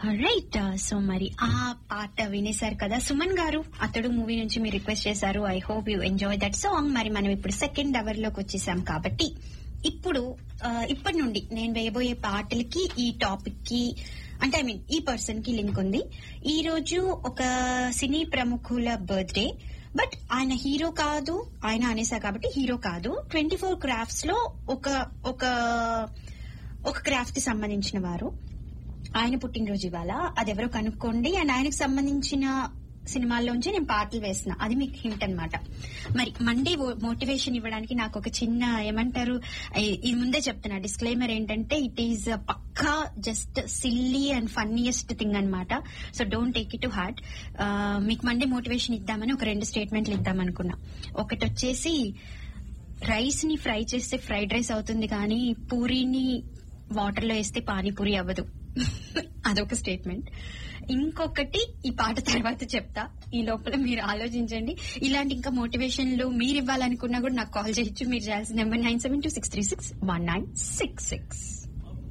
right so మరి ఆ పాట వినేశారు కదా సుమన్ గారు అతడు మూవీ నుంచి మీరు రిక్వెస్ట్ చేశారు I hope you enjoy that song మరి మనం ఇప్పుడు సెకండ్ అవర్ లోకి వచ్చేసాం కాబట్టి ఇప్పుడు ఆ, ఇప్పటి నుండి నేను వేయబోయే పాటలకి ఈ టాపిక్ కి అంటే ఐ మీన్ ఈ పర్సన్ కి లింక్ ఉంది ఈ రోజు ఒక సినీ ప్రముఖుల బర్త్డే బట్ ఆయన హీరో కాదు ఆయన అనేసా కాబట్టి హీరో కాదు ట్వంటీ ఫోర్ క్రాఫ్ట్స్ లో ఒక ఒక ఒక క్రాఫ్ట్ కి సంబంధించిన వారు ఆయన పుట్టినరోజు ఇవాళ అది ఎవరో కనుక్కోండి అండ్ ఆయనకు సంబంధించిన సినిమాల్లోంచి నేను పాటలు వేసిన అది మీకు హింట్ అన్నమాట మరి మండే మోటివేషన్ ఇవ్వడానికి నాకు ఒక చిన్న ఏమంటారు ఈ- ఇది ముందే చెప్తున్నా డిస్క్లైమర్ ఏంటంటే ఇట్ ఈస్ పక్కా just silly and funniest thing అన్నమాట so don't take it to heart మీకు మండే మోటివేషన్ ఇద్దామని ఒక రెండు స్టేట్మెంట్లు ఇద్దామనుకున్నా ఒకటి వచ్చేసి రైస్ ని ఫ్రై చేస్తే ఫ్రైడ్ రైస్ అవుతుంది కానీ పూరీని వాటర్ లో వేస్తే పానీపూరి అవ్వదు అదొక స్టేట్మెంట్ ఇంకొకటి ఈ పాట తర్వాత చెప్తా ఈ లోపల మీరు ఆలోచించండి ఇలాంటి ఇంకా మోటివేషన్లు మీరు ఇవ్వాలనుకున్నా కూడా నాకు కాల్ చేయొచ్చు మీరు చేయాల్సిన number nine seven two six three six one nine six six